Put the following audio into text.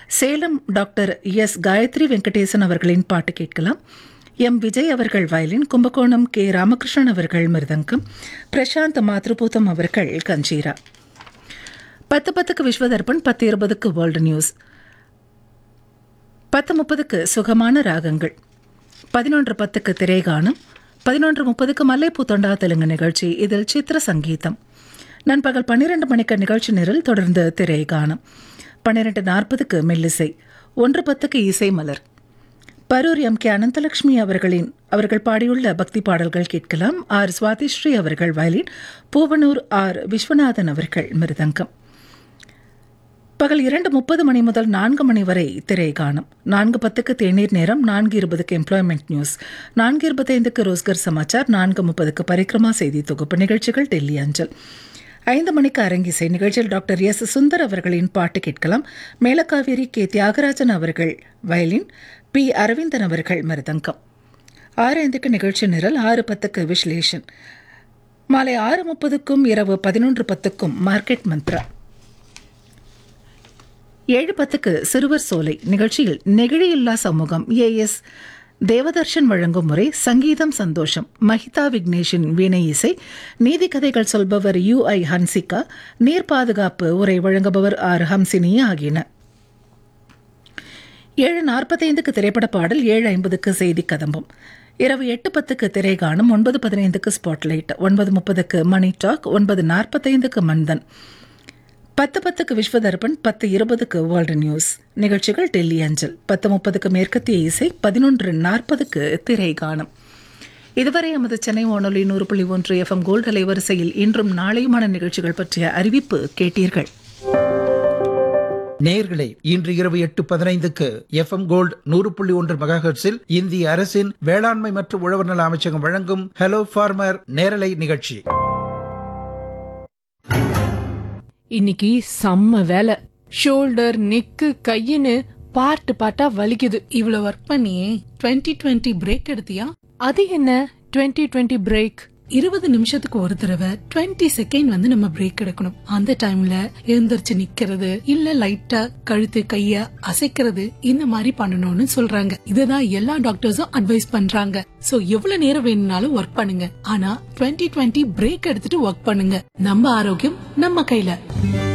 Salem doctor S Gayathri Venkatesan அவர்களின் பாட்டு கேட்கலாம் எம் விஜய் அவர்கள் வயலின் கும்பகோணம் கே ராமகிருஷ்ணன் அவர்கள் மிருதங்கம் பிரசாந்த் மாத்ருபூதம் அவர்கள் கஞ்சீரா பத்து பத்துக்கு விஸ்வதர்பன் பத்து இருபதுக்கு வேர்ல்டு நியூஸ் பத்து முப்பதுக்கு சுகமான ராகங்கள் பதினொன்று பத்துக்கு திரைகானம் பதினொன்று முப்பதுக்கு மல்லைப்பூ தொண்டா தெலுங்கு நிகழ்ச்சி இதில் சித்திர சங்கீதம் நண்பகல் பன்னிரண்டு மணிக்கு நிகழ்ச்சி நிரல் தொடர்ந்து திரைகானம் பன்னிரண்டு நாற்பதுக்கு மெல்லிசை ஒன்று பத்துக்கு இசை மலர் பரூர் எம் கே அனந்தலட்சுமி அவர்களின் அவர்கள் பாடியுள்ள பக்தி பாடல்கள் கேட்கலாம் ஆர் சுவாதிஸ்ரீ அவர்கள் வயலின் பூவனூர் ஆர் விஸ்வநாதன் அவர்கள் மிருதங்கம் பகல் இரண்டு முப்பது மணி முதல் நான்கு மணி வரை திரை காணும் நான்கு பத்துக்கு தேநீர் நேரம் நான்கு இருபதுக்கு எம்ப்ளாய்மெண்ட் நியூஸ் நான்கு இருபத்தைந்துக்கு ரோஸ்கர் சமாச்சார் நான்கு முப்பதுக்கு பரிக்ரமா செய்தி தொகுப்பு நிகழ்ச்சிகள் டெல்லி அஞ்சல் ஐந்து மணிக்கு அரங்கிசை நிகழ்ச்சியில் டாக்டர் எஸ் சுந்தர் அவர்களின் பாட்டு கேட்கலாம் மேலக்காவேரி கே தியாகராஜன் அவர்கள் வயலின் பி அரவிந்தன் அவர்கள் மிருதங்கம் ஆறு ஐந்துக்கு நிகழ்ச்சி நிரல் ஆறு பத்துக்கு விஸ்லேஷன் மாலை ஆறு முப்பதுக்கும் இரவு பதினொன்று பத்துக்கும் மார்க்கெட் மந்த்ரா ஏழு பத்துக்கு சிறுவர் சோலை நிகழ்ச்சியில் நெகிழியில்லா சமூகம் ஏஎஸ் தேவதர்ஷன் வழங்கும் முறை சங்கீதம் சந்தோஷம் மஹிதா விக்னேஷின் வீணை இசை நீதி கதைகள் சொல்பவர் யு ஐ ஹன்சிகா நீர் பாதுகாப்பு உரை வழங்குபவர் ஆர் ஹம்சினி ஆகியன ஏழு நாற்பத்தைந்துக்கு திரைப்பட பாடல் ஏழு ஐம்பதுக்கு செய்தி கதம்பம் இரவு எட்டு பத்துக்கு திரைகாணும் ஒன்பது பதினைந்துக்கு ஸ்பாட்லைட் ஒன்பது முப்பதுக்கு மணி டாக் ஒன்பது நாற்பத்தைந்துக்கு மந்தன் பத்து பத்துக்கு விஸ்வதர்பன் பத்து இருபதுக்கு வேர்ல்டு நியூஸ் நிகழ்ச்சிகள் டெல்லி அஞ்சல் பத்து முப்பதுக்கு மேற்கத்திய இசை பதினொன்று நாற்பதுக்கு திரை காணும் இதுவரை எமது சென்னை வானொலி நூறு புள்ளி ஒன்று எஃப்எம் கோல்டு அலைவரிசையில் இன்றும் நாளையுமான நிகழ்ச்சிகள் பற்றிய அறிவிப்பு கேட்டீர்கள் நேயர்களே இன்று இரவு எட்டு பதினைந்துக்கு எஃப்எம் கோல்டு நூறு புள்ளி ஒன்று மெகாஹெர்ட்ஸில் இந்திய அரசின் வேளாண்மை மற்றும் உழவர் நல அமைச்சகம் வழங்கும் ஹலோ ஃபார்மர் நேரலை நிகழ்ச்சி இன்னைக்கு செம்ம வேலை ஷோல்டர் நெக்கு கையின்னு பார்ட் பார்ட்டா வலிக்குது இவ்வளவு ஒர்க் பண்ணியே 2020 டுவெண்ட்டி பிரேக் எடுத்தியா அது என்ன 2020 டுவெண்ட்டி பிரேக் இருபது நிமிஷத்துக்கு ஒரு தடவை 20 செகண்ட் வந்து நம்ம பிரேக் எடுக்கணும் அந்த டைம்ல எழுந்திருச்சு நிக்கிறது இல்ல லைட்டா கழுத்து கைய அசைக்கிறது இந்த மாதிரி பண்ணணும்னு சொல்றாங்க இதுதான் எல்லா டாக்டர்ஸும் அட்வைஸ் பண்றாங்க சோ எவ்வளவு நேரம் வேணும்னாலும் ஒர்க் பண்ணுங்க ஆனா 2020 டுவெண்ட்டி பிரேக் எடுத்துட்டு ஒர்க் பண்ணுங்க நம்ம ஆரோக்கியம் நம்ம கையில